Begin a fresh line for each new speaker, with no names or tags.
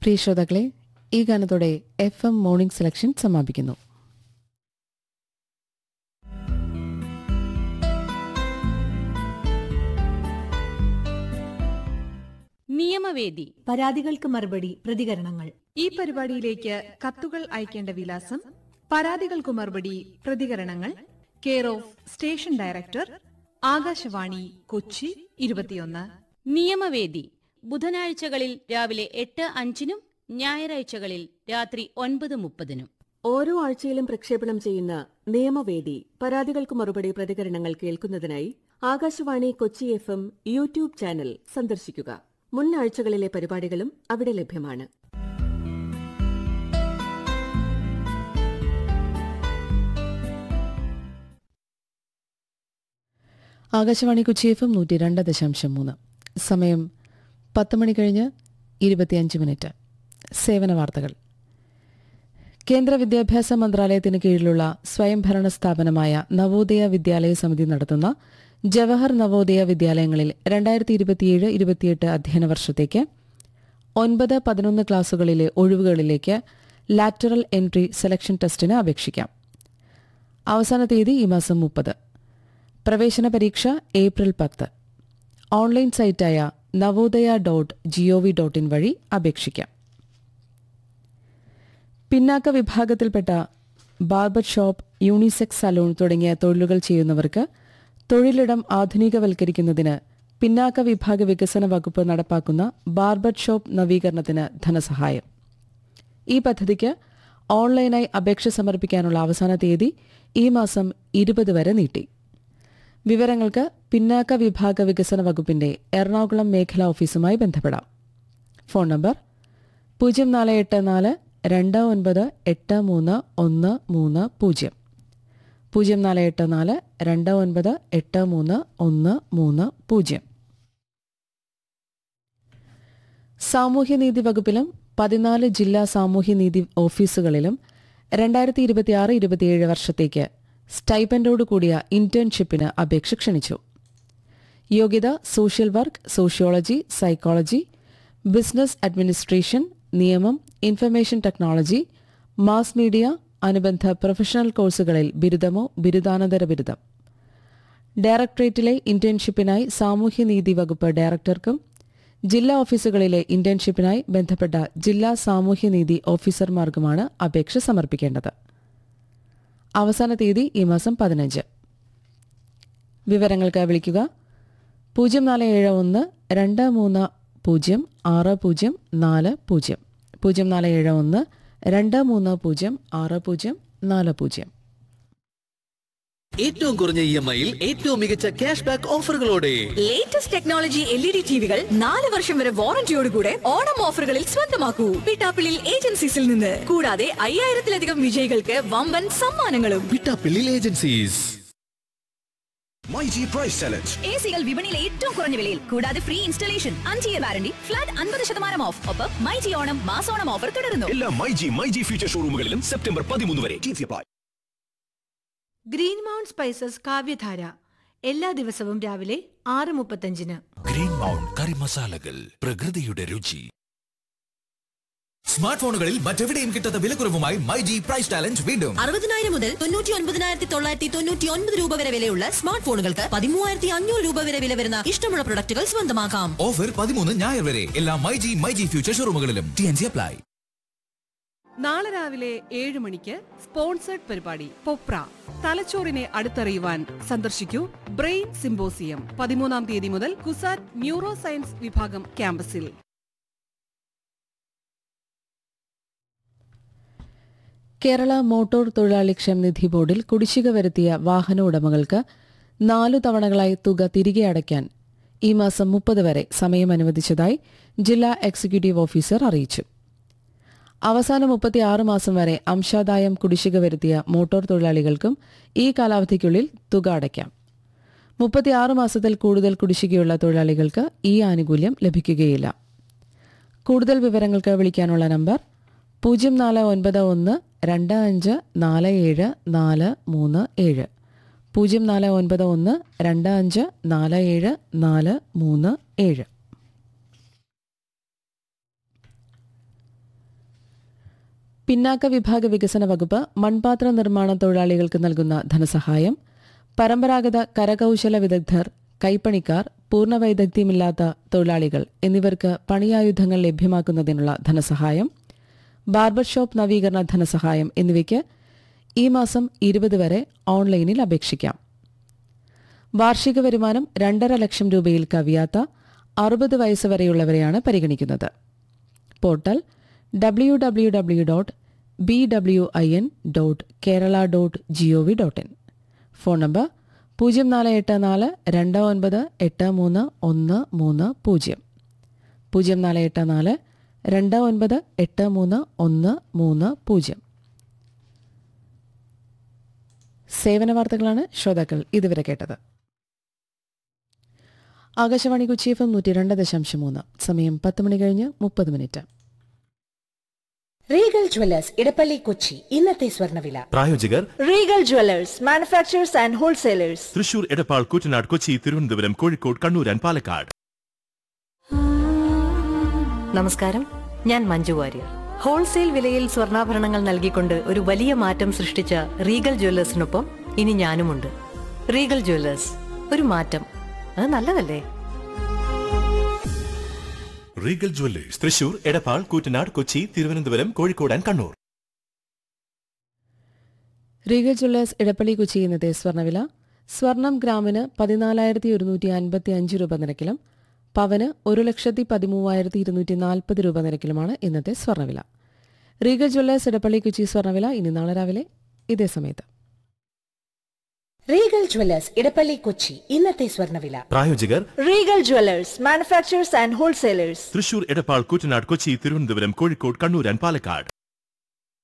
പ്രിയ ശ്രോതാക്കളെ ഈ ഗാനത്തോടെ എഫ് എം മോർണിംഗ് സെലക്ഷൻ സമാപിക്കുന്നു
നിയമവേദി
പരാതികൾക്ക് മറുപടി പ്രതികരണങ്ങൾ
ഈ പരിപാടിയിലേക്ക് കത്തുകൾ അയക്കേണ്ട വിലാസം പരാതികൾക്കു മറുപടി പ്രതികരണങ്ങൾ care of station director Akashvani Kochi ഇരുപത്തിയൊന്ന്
നിയമവേദി ബുധനാഴ്ചകളിൽ രാവിലെ എട്ട് അഞ്ചിനും ഞായറാഴ്ചകളിൽ രാത്രി ഒൻപത് മുപ്പതിനും
ഓരോ ആഴ്ചയിലും പ്രക്ഷേപണം ചെയ്യുന്ന നിയമവേദി പരാതികൾക്ക് മറുപടി പ്രതികരണങ്ങൾ കേൾക്കുന്നതിനായി Akashvani Kochi F M YouTube channel സന്ദർശിക്കുക മുൻ ആഴ്ചകളിലെ പരിപാടികളും അവിടെ ലഭ്യമാണ്
ആകാശവാണി കൊച്ചി എഫ് എം നൂറ്റി രണ്ട് ദശാംശം മൂന്ന് സമയം പത്ത് മണി കഴിഞ്ഞ് ഇരുപത്തിയഞ്ച് മിനിറ്റ് സേവന വാർത്തകൾ കേന്ദ്ര വിദ്യാഭ്യാസ മന്ത്രാലയത്തിന് കീഴിലുള്ള സ്വയംഭരണ സ്ഥാപനമായ നവോദയ വിദ്യാലയ സമിതി നടത്തുന്ന ജവഹർ നവോദയ വിദ്യാലയങ്ങളിൽ രണ്ടായിരത്തി ഇരുപത്തിയേഴ് ഇരുപത്തിയെട്ട് അധ്യയന വർഷത്തേക്ക് ഒൻപത് പതിനൊന്ന് ക്ലാസുകളിലെ ഒഴിവുകളിലേക്ക് ലാറ്ററൽ എൻട്രി സെലക്ഷൻ ടെസ്റ്റിന് അപേക്ഷിക്കാം അവസാന തീയതി ഈ മാസം മുപ്പത് പ്രവേശന പരീക്ഷ ഏപ്രിൽ പത്ത് ഓൺലൈൻ സൈറ്റായ Navodaya dot G O V dot in വഴി അപേക്ഷിക്കാം പിന്നാക്ക വിഭാഗത്തിൽപ്പെട്ട ബാർബർ ഷോപ്പ് യൂണിസെക്സ് സലൂൺ തുടങ്ങിയ തൊഴിലുകൾ ചെയ്യുന്നവർക്ക് തൊഴിലിടം ആധുനികവൽക്കരിക്കുന്നതിന് പിന്നാക്ക വിഭാഗ വികസന വകുപ്പ് നടപ്പാക്കുന്ന ബാർബർ ഷോപ്പ് നവീകരണത്തിന് ധനസഹായം ഈ പദ്ധതിക്ക് ഓൺലൈനായി അപേക്ഷ സമർപ്പിക്കാനുള്ള അവസാന തീയതി ഈ മാസം ഇരുപത് വരെ നീട്ടി വിവരങ്ങൾക്ക് പിന്നാക്ക വിഭാഗ വികസന വകുപ്പിന്റെ എറണാകുളം മേഖലാ ഓഫീസുമായി ബന്ധപ്പെടാം ഫോൺ നമ്പർ പൂജ്യം നാല് എട്ട് നാല് രണ്ട് ഒൻപത് എട്ട് മൂന്ന് ഒന്ന് മൂന്ന് പൂജ്യം പൂജ്യം നാല് എട്ട് നാല് രണ്ട് ഒൻപത് എട്ട് മൂന്ന് ഒന്ന് മൂന്ന് പൂജ്യം സാമൂഹ്യനീതി വകുപ്പിലും പതിനാല് ജില്ലാ സാമൂഹ്യനീതി ഓഫീസുകളിലും രണ്ടായിരത്തി ഇരുപത്തിയാറ് ഇരുപത്തിയേഴ് വർഷത്തേക്ക് സ്റ്റൈപ്പൻഡോട് കൂടിയ ഇന്റേൺഷിപ്പിന് അപേക്ഷ ക്ഷണിച്ചു യോഗ്യത social work sociology psychology business administration നിയമം ഇൻഫർമേഷൻ ടെക്നോളജി മാസ് മീഡിയ അനുബന്ധ പ്രൊഫഷണൽ കോഴ്സുകളിൽ ബിരുദമോ ബിരുദാനന്തര ബിരുദം ഡയറക്ടറേറ്റിലെ ഇന്റേൺഷിപ്പിനായി സാമൂഹ്യനീതി വകുപ്പ് ഡയറക്ടർക്കും ജില്ലാ ഓഫീസുകളിലെ ഇന്റേൺഷിപ്പിനായി ബന്ധപ്പെട്ട ജില്ലാ സാമൂഹ്യനീതി ഓഫീസർമാർക്കുമാണ് അപേക്ഷ സമർപ്പിക്കേണ്ടത് അവസാന തീയതി ഈ മാസം പതിനഞ്ച് വിവരങ്ങൾക്ക് വിളിക്കുക പൂജ്യം നാല് ഏഴ് ഒന്ന് രണ്ട് മൂന്ന് പൂജ്യം ആറ് പൂജ്യം നാല് പൂജ്യം പൂജ്യം നാല് ഏഴ് ഒന്ന് രണ്ട് മൂന്ന് പൂജ്യം ആറ് പൂജ്യം നാല് പൂജ്യം
ഏറ്റവും കുറഞ്ഞ ഇ എം ഐയിൽ ഏറ്റവും മികച്ച ക്യാഷ് ബാക്ക് ഓഫറുകളോടെ
latest technology L E D ടിവികൾ നാല് വർഷം വരെ വാറന്റിയോടുകൂടെ ഓണം ഓഫറുകളിൽ സ്വന്തമാക്കൂ പിട്ടാപ്പിളിൽ ഏജൻസീസിൽ നിന്ന് കൂടാതെ അയ്യായിരത്തിലധികം വിജയികൾക്ക് വമ്പൻ സമ്മാനങ്ങളും
വിട്ടാപ്പിള്ളിൽ agencies
my G prize challenge
A സികൾ വിപണിയിലെ ഏറ്റവും കുറഞ്ഞ വിലയിൽ കൂടാതെ ഫ്രീ ഇൻസ്റ്റലേഷൻ അഞ്ച് ഇയർ വാറന്റി ഫ്ലാറ്റ് അൻപത് ശതമാനം ഓഫ് ഒപ്പം മൈ ജി ഓണം മാസോണം ഓഫർ തുടരുന്നു
എല്ലാ my G my G future ഷോറൂമുകളിലും സെപ്റ്റംബർ പതിമൂന്ന് വരെ T C apply
green mount spices Kavyadhara എല്ലാ ദിവസവും രാവിലെ ആറ് മുപ്പത്തഞ്ചിന്
ഗ്രീൻ മൗണ്ട് കറി മസാലകൾ പ്രകൃതിയുടെ രുചി സ്മാർട്ട് ഫോണുകളിൽ മറ്റെവിടെയും കിട്ടാത്ത വിലക്കുറവുമായി മൈ ജി പ്രൈസ് ചാലഞ്ച് വീണ്ടും
അറുപതിനായിരം മുതൽ തൊണ്ണൂറ്റി ഒൻപതിനായിരത്തി തൊള്ളായിരത്തി തൊണ്ണൂറ്റി ഒൻപത് രൂപ വരെ വിലയുള്ള സ്മാർട്ട് ഫോണുകൾക്ക് പതിമൂവായിരത്തി അഞ്ഞൂറ് രൂപ വരെ വില വരുന്ന ഇഷ്ടമുള്ള പ്രൊഡക്റ്റുകൾ സ്വന്തമാക്കാം
ഓഫർ പതിമൂന്ന് ഞായർ വരെ എല്ലാ my G my G future ഷോറൂമുകളിലും ടി എൻ സി അപ്ലൈ
നാളെ രാവിലെ ഏഴ് മണിക്ക് സ്പോൺസേഡ് പരിപാടി പൊപ്ര തലച്ചോറിനെ അടുത്തറിയുവാൻ സന്ദർശിക്കൂ ബ്രെയിൻ സിംബോസിയം പതിമൂന്നാം തീയതി മുതൽ കുസാറ്റ് ന്യൂറോ സയൻസ് വിഭാഗം ക്യാമ്പസിൽ
കേരള മോട്ടോർ തൊഴിലാളി ക്ഷേമനിധി ബോർഡിൽ കുടിശ്ശിക വരുത്തിയ വാഹന ഉടമകൾക്ക് നാലു തവണകളായി തുക തിരികെ അടയ്ക്കാൻ ഈ മാസം മുപ്പത് വരെ സമയം അനുവദിച്ചതായി ജില്ലാ എക്സിക്യൂട്ടീവ് ഓഫീസർ അറിയിച്ചു അവസാന മുപ്പത്തിയാറ് മാസം വരെ അംശാദായം കുടിശ്ശിക വരുത്തിയ മോട്ടോർ തൊഴിലാളികൾക്കും ഈ കാലാവധിക്കുള്ളിൽ തുക അടയ്ക്കാം മുപ്പത്തിയാറ് മാസത്തിൽ കൂടുതൽ കുടിശ്ശികയുള്ള തൊഴിലാളികൾക്ക് ഈ ആനുകൂല്യം ലഭിക്കുകയില്ല കൂടുതൽ വിവരങ്ങൾക്ക് വിളിക്കാനുള്ള നമ്പർ പൂജ്യം നാല് ഒൻപത് ഒന്ന് രണ്ട് അഞ്ച് നാല് ഏഴ് നാല് മൂന്ന് ഏഴ് പൂജ്യം നാല് ഒൻപത് ഒന്ന് രണ്ട് അഞ്ച് നാല് ഏഴ് നാല് മൂന്ന് ഏഴ് പിന്നാക്ക വിഭാഗ വികസന വകുപ്പ് മൺപാത്ര നിർമ്മാണ തൊഴിലാളികൾക്ക് നൽകുന്ന ധനസഹായം പരമ്പരാഗത കരകൌശല വിദഗ്ധർ കൈപ്പണിക്കാർ പൂർണ്ണ വൈദഗ്ധ്യമില്ലാത്ത തൊഴിലാളികൾ എന്നിവർക്ക് പണിയായുധങ്ങൾ ലഭ്യമാക്കുന്നതിനുള്ള ധനസഹായം ബാർബർ ഷോപ്പ് നവീകരണ ധനസഹായം എന്നിവയ്ക്ക് ഈ മാസം ഇരുപത് വരെ ഓൺലൈനിൽ അപേക്ഷിക്കാം വാർഷിക വരുമാനം രണ്ടര ലക്ഷം രൂപയിൽ കവിയാത്ത അറുപത് വയസ്സ് വരെയുള്ളവരെയാണ് പരിഗണിക്കുന്നത് portal W W W dot B W I N dot Kerala dot G O V dot in phone number പൂജ്യം നാല് എട്ട് നാല് രണ്ട് ഒൻപത് എട്ട് മൂന്ന് ഒന്ന് മൂന്ന് പൂജ്യം പൂജ്യം നാല് എട്ട് നാല് രണ്ട് ഒൻപത് എട്ട് മൂന്ന് ഒന്ന് മൂന്ന് പൂജ്യം സേവന വാർത്തകളാണ് ശ്രോതാക്കൾ ഇതുവരെ കേട്ടത് ആകാശവാണി കൊച്ചി എഫ് എം നൂറ്റി രണ്ട് ദശാംശം മൂന്ന് സമയം പത്ത് മണി കഴിഞ്ഞ് മുപ്പത് minute
Regal Jewellers Edappally Kochi ഇന്നത്തെ സ്വർണ്ണവില
പ്രായോജകർ
Regal Jewellers manufacturers and wholesalers
Thrissur Edappal Koottanad Kochi Thiruvananthapuram Kozhikode Kannur and Palakkad
നമസ്കാരം ഞാൻ മഞ്ജു വാര്യർ ഹോൾസെയിൽ വിലയിൽ സ്വർണ്ണാഭരണങ്ങൾ നൽകിക്കൊണ്ട് ഒരു വലിയ മാറ്റം സൃഷ്ടിച്ച റീഗൽ ജ്വല്ലേഴ്സിനൊപ്പം ഇനി ഞാനുമുണ്ട് റീഗൽ ജ്വല്ലേഴ്സ് ഒരു മാറ്റം അത് നല്ലതല്ലേ
Regal Jewellers Thrissur Edappal Koottanad Kochi Thiruvananthapuram Kozhikode and Kannur
Regal Jewellers Edappally Kochi ഇന്നത്തെ സ്വർണ്ണവില സ്വർണം ഗ്രാമിന് പതിനാലായിരത്തി ഒരുന്നൂറ്റി അൻപത്തി അഞ്ച് രൂപ നിരക്കിലും പവന് ഒരു ലക്ഷത്തി പതിമൂവായിരത്തി ഇരുന്നൂറ്റി നാൽപ്പത് രൂപ നിരക്കിലുമാണ് ഇന്നത്തെ സ്വർണ്ണവില റീഗൽ ജ്വല്ലേഴ്സ് ഇടപ്പള്ളി കൊച്ചി സ്വർണ്ണവില ഇനി നാളെ രാവിലെ ഇതേ സമയത്ത്
റീഗൽ ജ്വല്ലേഴ്സ് ഇടപ്പള്ളി കൊച്ചി ഇന്നത്തെ സ്വർണ്ണവില
പ്രായോജകർ
Regal Jewellers manufacturers and wholesalers
Thrissur Edappal Koottanad Kochi Thiruvananthapuram Kozhikode Kannur and Palakkad